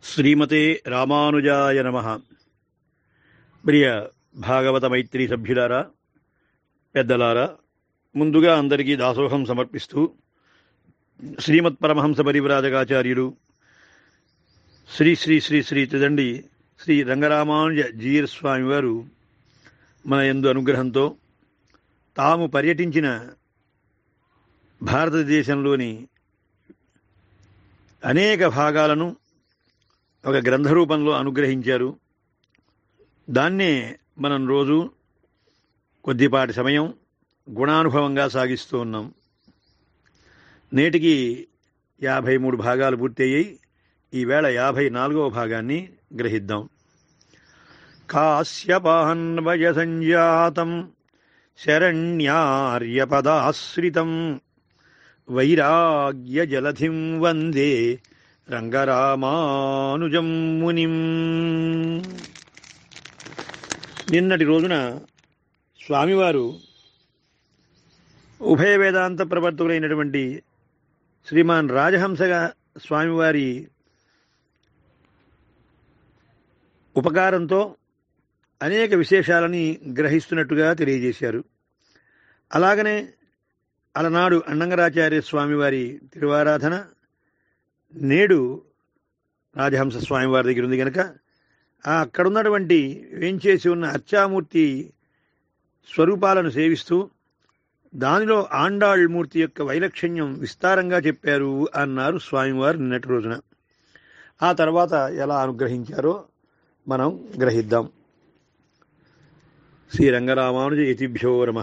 శ్రీమతే రామానుజాయ నమ ప్రియ భాగవత మైత్రి సభ్యులారా పెద్దలారా ముందుగా అందరికీ దాసోహం సమర్పిస్తూ శ్రీమత్ పరమహంస పరివ్రాజకాచార్యులు శ్రీ శ్రీ శ్రీ శ్రీ త్రిదండి శ్రీ రంగరామానుజ జీయర్ స్వామి వారు మన ఎందు అనుగ్రహంతో తాము పర్యటించిన భారతదేశంలోని అనేక భాగాలను ఒక గ్రంథ రూపంలో అనుగ్రహించారు దాన్నే మనం రోజు కొద్దిపాటి సమయం గుణానుభవంగా సాగిస్తూ ఉన్నాం నేటికి యాభై మూడు భాగాలు పూర్తయ్యాయి ఈవేళ యాభై నాలుగవ భాగాన్ని గ్రహిద్దాం కాశ్యపాన్వయ సంజాతం శరణ్యార్యపదాశ్రితం వైరాగ్య జలధిం వందే రంగరామానుజం మునిం నిన్నటి రోజున స్వామివారు ఉభయ వేదాంత ప్రవర్తకులైనటువంటి శ్రీమాన్ రాజహంసగా స్వామివారి ఉపకారంతో అనేక విశేషాలని గ్రహిస్తున్నట్టుగా తెలియజేశారు అలాగనే అలనాడు అన్నంగరాచార్య స్వామివారి తిరువారాధన నేడు రాజహంస స్వామివారి దగ్గర ఉంది కనుక ఆ అక్కడున్నటువంటి వేంచేసి ఉన్న అర్చామూర్తి స్వరూపాలను సేవిస్తూ దానిలో ఆండాళ్ మూర్తి యొక్క వైలక్షణ్యం విస్తారంగా చెప్పారు అన్నారు స్వామివారు నిన్నటి రోజున ఆ తర్వాత ఎలా అనుగ్రహించారో మనం గ్రహిద్దాం శ్రీ రంగరామానుజ యతిభ్యో నమ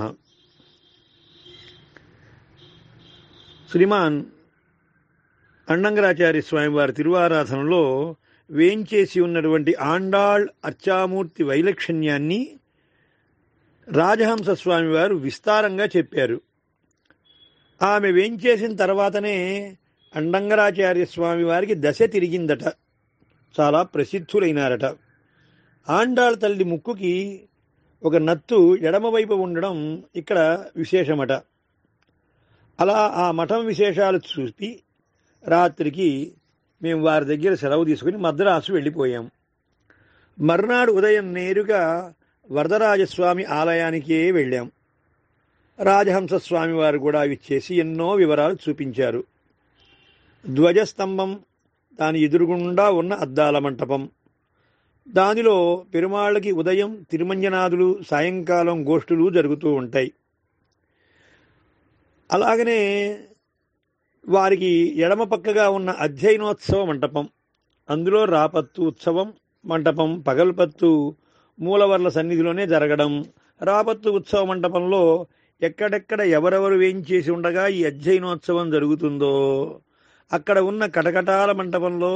శ్రీమాన్ అన్నంగరాచార్య స్వామివారి తిరువారాధనలో వేంచేసి ఉన్నటువంటి ఆండాళ్ అర్చామూర్తి వైలక్షణ్యాన్ని రాజహంస స్వామివారు విస్తారంగా చెప్పారు ఆమె వేంచేసిన తర్వాతనే అండంగరాచార్య స్వామి వారికి దశ తిరిగిందట చాలా ప్రసిద్ధులైనారట ఆండాళ్ తల్లి ముక్కుకి ఒక నత్తు ఎడమవైపు ఉండడం ఇక్కడ విశేషమట అలా ఆ మఠం విశేషాలు చూసి రాత్రికి మేము వారి దగ్గర సెలవు తీసుకుని మద్రాసు వెళ్ళిపోయాం మర్నాడు ఉదయం నేరుగా వరదరాజస్వామి ఆలయానికే వెళ్ళాం రాజహంస స్వామి వారు కూడా ఇచ్చేసి ఎన్నో వివరాలు చూపించారు ధ్వజస్తంభం దాని ఎదురుగుండా ఉన్న అద్దాల మంటపం దానిలో పెరుమాళ్ళకి ఉదయం తిరుమంజనాదులు సాయంకాలం గోష్ఠులు జరుగుతూ ఉంటాయి అలాగనే వారికి ఎడమ పక్కగా ఉన్న అధ్యయనోత్సవ మంటపం అందులో రాపత్తు ఉత్సవం మంటపం పగల్పత్తు మూలవర్ల సన్నిధిలోనే జరగడం రాపత్తు ఉత్సవ మంటపంలో ఎక్కడెక్కడ ఎవరెవరు వేయించేసి ఉండగా ఈ అధ్యయనోత్సవం జరుగుతుందో అక్కడ ఉన్న కటకటాల మంటపంలో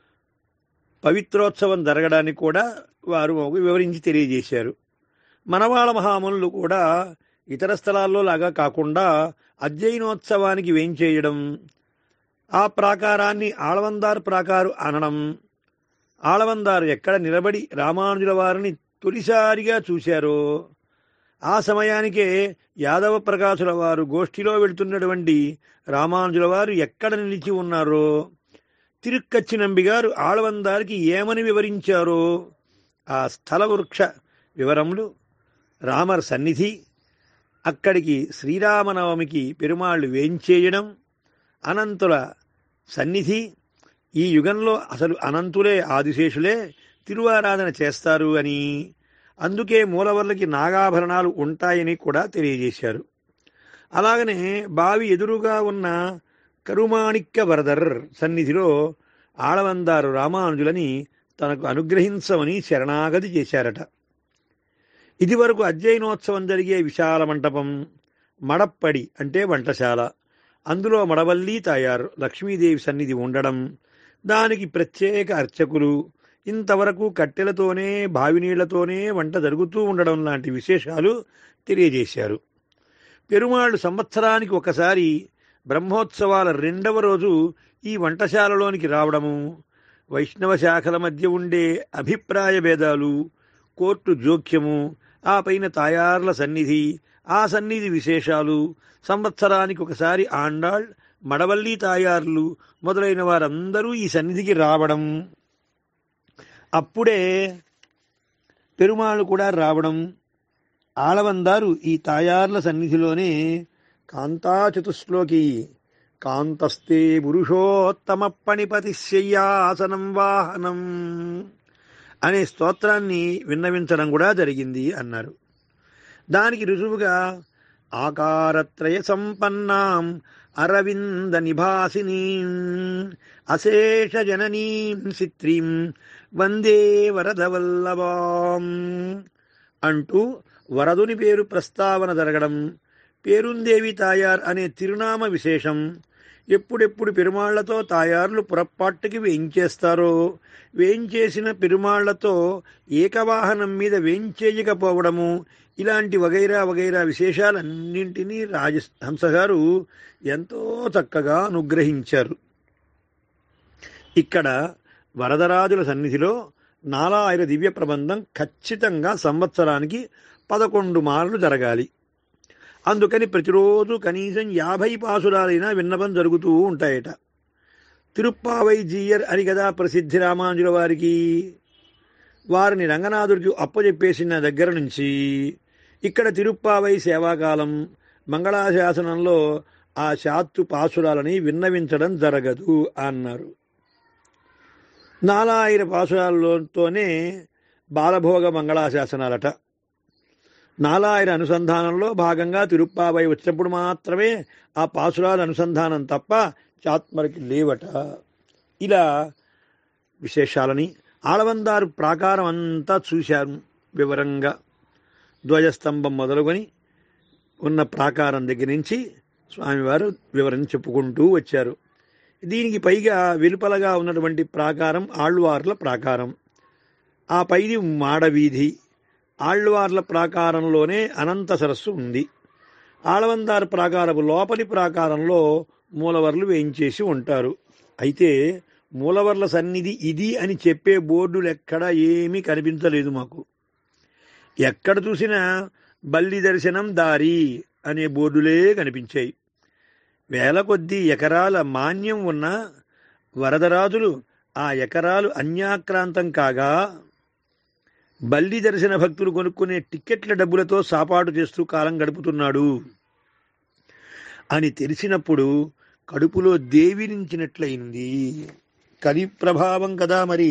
పవిత్రోత్సవం జరగడానికి కూడా వారు వివరించి తెలియజేశారు మనవాళ మహామునులు కూడా ఇతర స్థలాల్లో లాగా కాకుండా అధ్యయనోత్సవానికి వేయించేయడం ఆ ప్రాకారాన్ని ఆళవందార్ ప్రాకారు అనడం ఆళవందారు ఎక్కడ నిలబడి రామానుజుల వారిని తొలిసారిగా చూశారో ఆ సమయానికే యాదవ ప్రకాశుల వారు గోష్ఠిలో వెళ్తున్నటువంటి రామానుజుల వారు ఎక్కడ నిలిచి ఉన్నారో తిరుక్కచ్చి నంబి గారు ఆళవందారికి ఏమని వివరించారో ఆ స్థల వృక్ష వివరములు రామర్ సన్నిధి అక్కడికి శ్రీరామనవమికి పెరుమాళ్ళు వేంచేయడం అనంతుల సన్నిధి ఈ యుగంలో అసలు అనంతులే ఆదిశేషులే తిరువారాధన చేస్తారు అని అందుకే మూలవర్లకి నాగాభరణాలు ఉంటాయని కూడా తెలియజేశారు అలాగనే బావి ఎదురుగా ఉన్న కరుమాణిక్య వరదర్ సన్నిధిలో ఆళవందారు రామానుజులని తనకు అనుగ్రహించమని శరణాగతి చేశారట ఇదివరకు అధ్యయనోత్సవం జరిగే విశాల మంటపం మడప్పడి అంటే వంటశాల అందులో మడవల్లి తాయారు లక్ష్మీదేవి సన్నిధి ఉండడం దానికి ప్రత్యేక అర్చకులు ఇంతవరకు కట్టెలతోనే బావి నీళ్లతోనే వంట జరుగుతూ ఉండడం లాంటి విశేషాలు తెలియజేశారు పెరుమాళ్ళు సంవత్సరానికి ఒకసారి బ్రహ్మోత్సవాల రెండవ రోజు ఈ వంటశాలలోనికి రావడము వైష్ణవ శాఖల మధ్య ఉండే అభిప్రాయ భేదాలు కోర్టు జోక్యము ఆ పైన తాయార్ల సన్నిధి ఆ సన్నిధి విశేషాలు సంవత్సరానికి ఒకసారి ఆండాళ్ మడవల్లి తాయార్లు మొదలైన వారందరూ ఈ సన్నిధికి రావడం అప్పుడే పెరుమాళ్ళు కూడా రావడం ఆళవందారు ఈ తాయార్ల సన్నిధిలోనే కాంతా చతుశ్లోకి కాంతస్తే పురుషోత్తమ పణిపతి శయ్యాసనం వాహనం అనే స్తోత్రాన్ని విన్నవించడం కూడా జరిగింది అన్నారు దానికి రుజువుగా ఆకారత్రయ సంపన్నాం అరవింద నిభాసినీం అశేష జననీం సిత్రీం వందే వరదవల్లభాం అంటూ వరదుని పేరు ప్రస్తావన జరగడం పేరుందేవి తాయార్ అనే తిరునామ విశేషం ఎప్పుడెప్పుడు పెరుమాళ్లతో తాయార్లు పురప్పాట్టుకి వేయించేస్తారో వేయించేసిన పెరుమాళ్లతో ఏకవాహనం మీద వేయించేయకపోవడము ఇలాంటి వగైరా వగైరా విశేషాలన్నింటినీ రాజహంస గారు ఎంతో చక్కగా అనుగ్రహించారు ఇక్కడ వరదరాజుల సన్నిధిలో నాలాయిర దివ్య ప్రబంధం ఖచ్చితంగా సంవత్సరానికి పదకొండు మార్లు జరగాలి అందుకని ప్రతిరోజు కనీసం యాభై పాసురాలైనా విన్నపం జరుగుతూ ఉంటాయట తిరుప్పావై జీయర్ అని కదా ప్రసిద్ధి రామానుజుల వారికి వారిని రంగనాథుడికి అప్పచెప్పేసిన దగ్గర నుంచి ఇక్కడ తిరుప్పావై సేవాకాలం మంగళాశాసనంలో ఆ శాత్తు పాసురాలని విన్నవించడం జరగదు అన్నారు నాలాయిర పాసురాలతోనే బాలభోగ మంగళాశాసనాలట నాలాయిర అనుసంధానంలో భాగంగా తిరుప్పావై వచ్చినప్పుడు మాత్రమే ఆ పాసురాల అనుసంధానం తప్ప చాత్మరికి లేవట ఇలా విశేషాలని ఆళవందారు ప్రాకారం అంతా చూశారు వివరంగా ధ్వజస్తంభం మొదలుకొని ఉన్న ప్రాకారం దగ్గర నుంచి స్వామివారు వివరణ చెప్పుకుంటూ వచ్చారు దీనికి పైగా వెలుపలగా ఉన్నటువంటి ప్రాకారం ఆళ్వార్ల ప్రాకారం ఆ పైది మాడవీధి ఆళ్వార్ల ప్రాకారంలోనే అనంత సరస్సు ఉంది ఆళవందార్ ప్రాకారపు లోపలి ప్రాకారంలో మూలవర్లు వేయించేసి ఉంటారు అయితే మూలవర్ల సన్నిధి ఇది అని చెప్పే బోర్డులు ఎక్కడా ఏమీ కనిపించలేదు మాకు ఎక్కడ చూసినా బల్లి దర్శనం దారి అనే బోర్డులే కనిపించాయి వేల కొద్దీ ఎకరాల మాన్యం ఉన్న వరదరాజులు ఆ ఎకరాలు అన్యాక్రాంతం కాగా బల్లి దర్శన భక్తులు కొనుక్కునే టిక్కెట్ల డబ్బులతో సాపాటు చేస్తూ కాలం గడుపుతున్నాడు అని తెలిసినప్పుడు కడుపులో దేవిరించినట్లయింది కలి ప్రభావం కదా మరి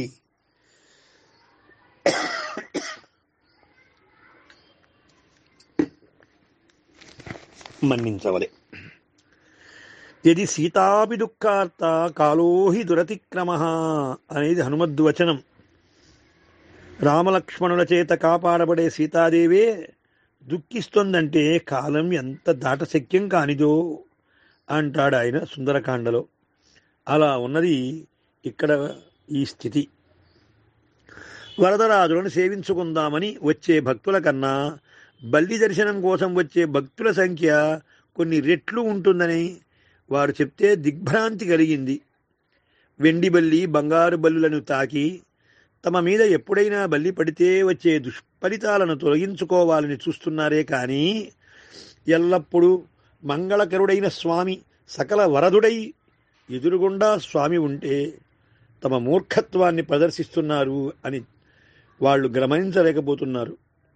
మన్నించవలే ఇది సీతాపి దుఃఖార్త కాలోహి దురతిక్రమ అనేది హనుమద్వచనం రామలక్ష్మణుల చేత కాపాడబడే సీతాదేవే దుఃఖిస్తోందంటే కాలం ఎంత దాటశక్యం కానిదో అంటాడు ఆయన సుందరకాండలో అలా ఉన్నది ఇక్కడ ఈ స్థితి వరదరాజులను సేవించుకుందామని వచ్చే భక్తుల కన్నా బల్లి దర్శనం కోసం వచ్చే భక్తుల సంఖ్య కొన్ని రెట్లు ఉంటుందని వారు చెప్తే దిగ్భ్రాంతి కలిగింది వెండి బల్లి బంగారు బల్లులను తాకి తమ మీద ఎప్పుడైనా బల్లి పడితే వచ్చే దుష్ఫలితాలను తొలగించుకోవాలని చూస్తున్నారే కానీ ఎల్లప్పుడూ మంగళకరుడైన స్వామి సకల వరదుడై ఎదురుగుండా స్వామి ఉంటే తమ మూర్ఖత్వాన్ని ప్రదర్శిస్తున్నారు అని వాళ్ళు గమనించలేకపోతున్నారు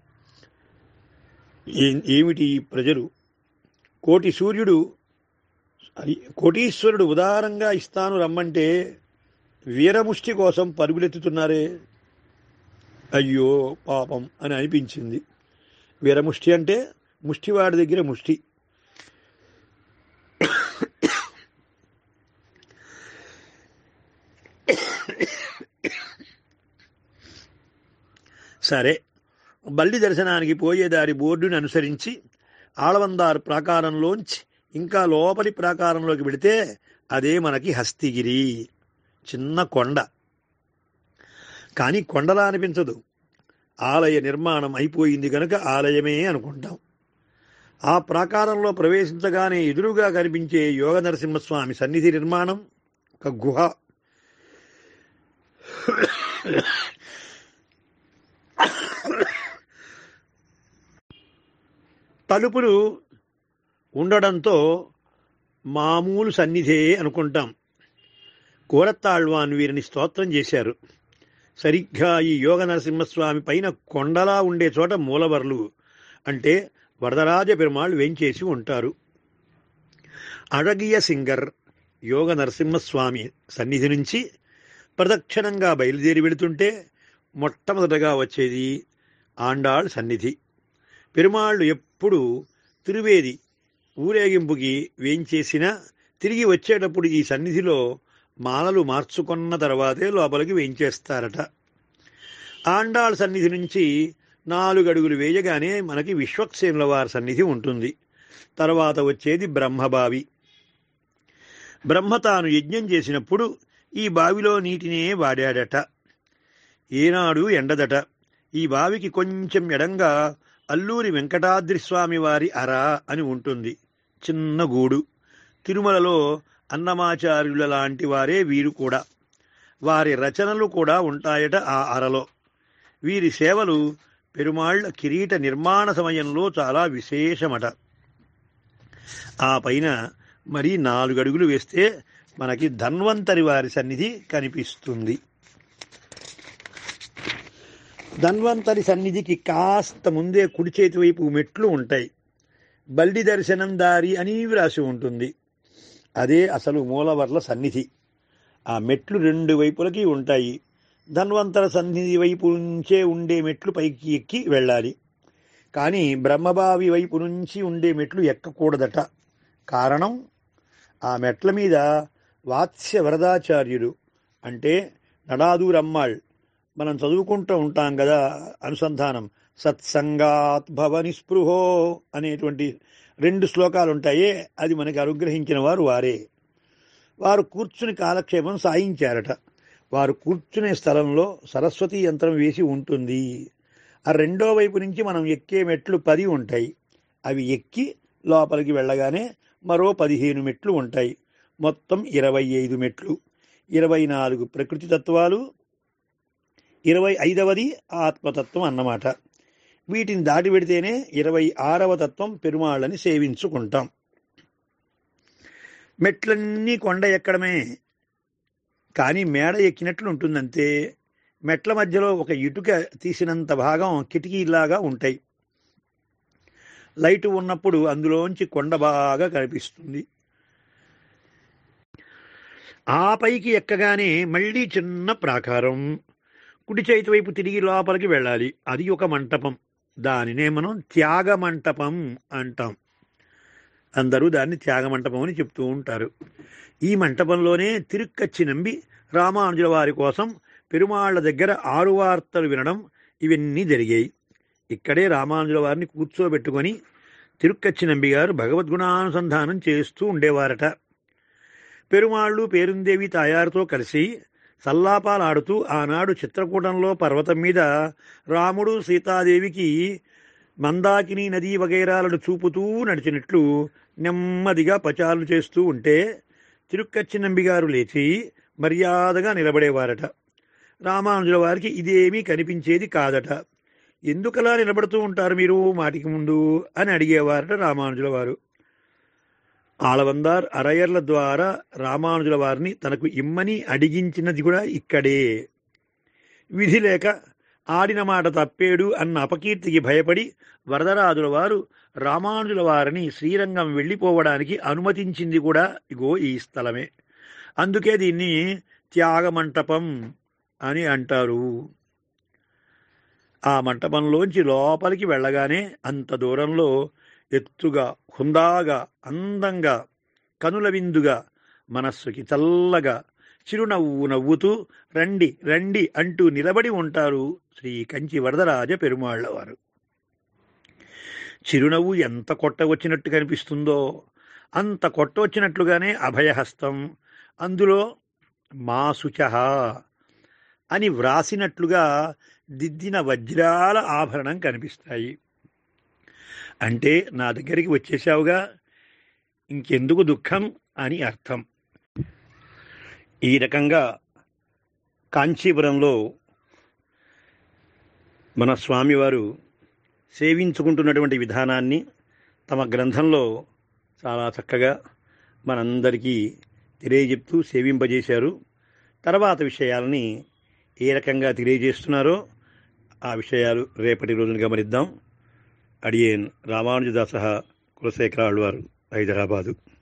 ఏ- ఏమిటి ఈ ప్రజలు కోటి సూర్యుడు అది కోటీశ్వరుడు ఉదారంగా ఇస్తాను రమ్మంటే వీరముష్టి కోసం పరుగులెత్తుతున్నారే అయ్యో పాపం అని అనిపించింది వీరముష్టి అంటే ముష్టివాడి దగ్గర ముష్టి సరే బల్లి దర్శనానికి పోయే దారి బోర్డుని అనుసరించి ఆళవందార్ ప్రాకారంలోంచి ఇంకా లోపలి ప్రాకారంలోకి వెళితే అదే మనకి హస్తిగిరి చిన్న కొండ కానీ కొండలా అనిపించదు ఆలయ నిర్మాణం అయిపోయింది కనుక ఆలయమే అనుకుంటాం ఆ ప్రాకారంలో ప్రవేశించగానే ఎదురుగా కనిపించే యోగ నరసింహస్వామి సన్నిధి నిర్మాణం ఒక గుహ తలుపులు ఉండడంతో మామూలు సన్నిధే అనుకుంటాం కూరత్తాళ్వాన్ వీరిని స్తోత్రం చేశారు సరిగ్గా ఈ యోగ నరసింహస్వామి పైన కొండలా ఉండే చోట మూలవర్లు అంటే వరదరాజ పెరుమాళ్ళు వేంచేసి ఉంటారు అழగియ సింగర్ యోగ నరసింహస్వామి సన్నిధి నుంచి ప్రదక్షిణంగా బయలుదేరి వెళుతుంటే మొట్టమొదటగా వచ్చేది ఆండాళ్ సన్నిధి పెరుమాళ్ళు ఎప్పుడు తిరువేది ఊరేగింపుకి వేంచేసినా తిరిగి వచ్చేటప్పుడు ఈ సన్నిధిలో మాలలు మార్చుకున్న తర్వాతే లోపలికి వేయించేస్తారట ఆండాళ్ సన్నిధి నుంచి నాలుగు అడుగులు వేయగానే మనకి విశ్వక్సేనుల వారి సన్నిధి ఉంటుంది తర్వాత వచ్చేది బ్రహ్మబావి బ్రహ్మ తాను యజ్ఞం చేసినప్పుడు ఈ బావిలో నీటినే వాడాడట ఏనాడు ఎండదట ఈ బావికి కొంచెం ఎడంగా అల్లూరి వెంకటాద్రి స్వామి వారి అర అని ఉంటుంది చిన్న గూడు తిరుమలలో అన్నమాచార్యుల లాంటి వారే వీరు కూడా వారి రచనలు కూడా ఉంటాయట ఆ అరలో వీరి సేవలు పెరుమాళ్ల కిరీట నిర్మాణ సమయంలో చాలా విశేషమట ఆ పైన మరి నాలుగు అడుగులు వేస్తే మనకి ధన్వంతరి వారి సన్నిధి కనిపిస్తుంది ధన్వంతరి సన్నిధికి కాస్త ముందే కుడి చేతి వైపు మెట్లు ఉంటాయి బల్డి దర్శనం దారి అని వ్రాసి ఉంటుంది అదే అసలు మూలవర్ల సన్నిధి ఆ మెట్లు రెండు వైపులకి ఉంటాయి ధన్వంతర సన్నిధి వైపు నుంచే ఉండే మెట్లు పైకి ఎక్కి వెళ్ళాలి కానీ బ్రహ్మబావి వైపు నుంచి ఉండే మెట్లు ఎక్కకూడదట కారణం ఆ మెట్ల మీద వాత్స్య వరదాచార్యులు అంటే నడాదూరమ్మాళ్ మనం చదువుకుంటూ ఉంటాం కదా అనుసంధానం సత్సంగాత్ భవ నిస్పృహో అనేటువంటి రెండు శ్లోకాలు ఉంటాయే అది మనకి అనుగ్రహించిన వారు వారే వారు కూర్చుని కాలక్షేపం సాయించారట వారు కూర్చునే స్థలంలో సరస్వతి యంత్రం వేసి ఉంటుంది ఆ రెండో వైపు నుంచి మనం ఎక్కే మెట్లు పది ఉంటాయి అవి ఎక్కి లోపలికి వెళ్ళగానే మరో పదిహేను మెట్లు ఉంటాయి మొత్తం ఇరవై ఐదు మెట్లు ఇరవై నాలుగు ప్రకృతి తత్వాలు ఇరవై ఐదవది ఆత్మతత్వం అన్నమాట వీటిని దాటి పెడితేనే ఇరవై ఆరవ తత్వం పెరుమాళ్ళని సేవించుకుంటాం మెట్లన్నీ కొండ ఎక్కడమే కానీ మేడ ఎక్కినట్లు ఉంటుందంతే మెట్ల మధ్యలో ఒక ఇటుక తీసినంత భాగం కిటికీలాగా ఉంటాయి లైటు ఉన్నప్పుడు అందులోంచి కొండ బాగా కనిపిస్తుంది ఆ పైకి ఎక్కగానే మళ్ళీ చిన్న ప్రాకారం కుడి చేతి వైపు తిరిగి లోపలికి వెళ్ళాలి అది ఒక మంటపం దానినే మనం త్యాగ మంటపం అంటాం అందరూ దాన్ని త్యాగ మంటపం అని చెప్తూ ఉంటారు ఈ మంటపంలోనే తిరుక్కచ్చి నంబి రామానుజుల వారి కోసం పెరుమాళ్ల దగ్గర ఆరు వార్తలు వినడం ఇవన్నీ జరిగాయి ఇక్కడే రామానుజుల వారిని కూర్చోబెట్టుకొని తిరుక్కచ్చి నంబి గారు భగవద్గుణానుసంధానం చేస్తూ ఉండేవారట పెరుమాళ్ళు పేరుందేవి తాయారుతో కలిసి సల్లాపాలాడుతూ ఆనాడు చిత్రకూటంలో పర్వతం మీద రాముడు సీతాదేవికి మందాకిని నదీ వగైరాలను చూపుతూ నడిచినట్లు నెమ్మదిగా పచారులు చేస్తూ ఉంటే తిరుక్కచ్చినంబి గారు లేచి మర్యాదగా నిలబడేవారట రామానుజుల వారికి ఇదేమీ కనిపించేది కాదట ఎందుకలా నిలబడుతూ ఉంటారు మీరు మాటికి ముందు అని అడిగేవారట రామానుజుల వారు ఆళవందార్ అరయర్ల ద్వారా రామానుజుల వారిని తనకు ఇమ్మని అడిగించినది కూడా ఇక్కడే విధి లేక ఆడిన మాట తప్పేడు అన్న అపకీర్తికి భయపడి వరదరాజుల వారు రామానుజుల వారిని శ్రీరంగం వెళ్ళిపోవడానికి అనుమతించింది కూడా ఇగో ఈ స్థలమే అందుకే దీన్ని త్యాగమంటపం అని అంటారు ఆ మంటపంలోంచి లోపలికి వెళ్ళగానే అంత దూరంలో ఎత్తుగా హుందాగా అందంగా కనుల విందుగా మనస్సుకి చల్లగా చిరునవ్వు నవ్వుతూ రండి రండి అంటూ నిలబడి ఉంటారు శ్రీ కంచి వరదరాజ పెరుమాళ్ల వారు చిరునవ్వు ఎంత కొట్ట వచ్చినట్టు కనిపిస్తుందో అంత కొట్ట వచ్చినట్లుగానే అభయహస్తం అందులో మా శుచ అని వ్రాసినట్లుగా దిద్దిన వజ్రాల ఆభరణం కనిపిస్తాయి అంటే నా దగ్గరికి వచ్చేసావుగా ఇంకెందుకు దుఃఖం అని అర్థం ఈ రకంగా కాంచీపురంలో మన స్వామివారు సేవించుకుంటున్నటువంటి విధానాన్ని తమ గ్రంథంలో చాలా చక్కగా మనందరికీ తెలియజెప్తూ సేవింపజేశారు తర్వాత విషయాలని ఏ రకంగా తెలియజేస్తున్నారో ఆ విషయాలు రేపటి రోజున గమనిద్దాం అడియేన్ రామానుజదాస కులశేఖరాళ్ళు వారు హైదరాబాదు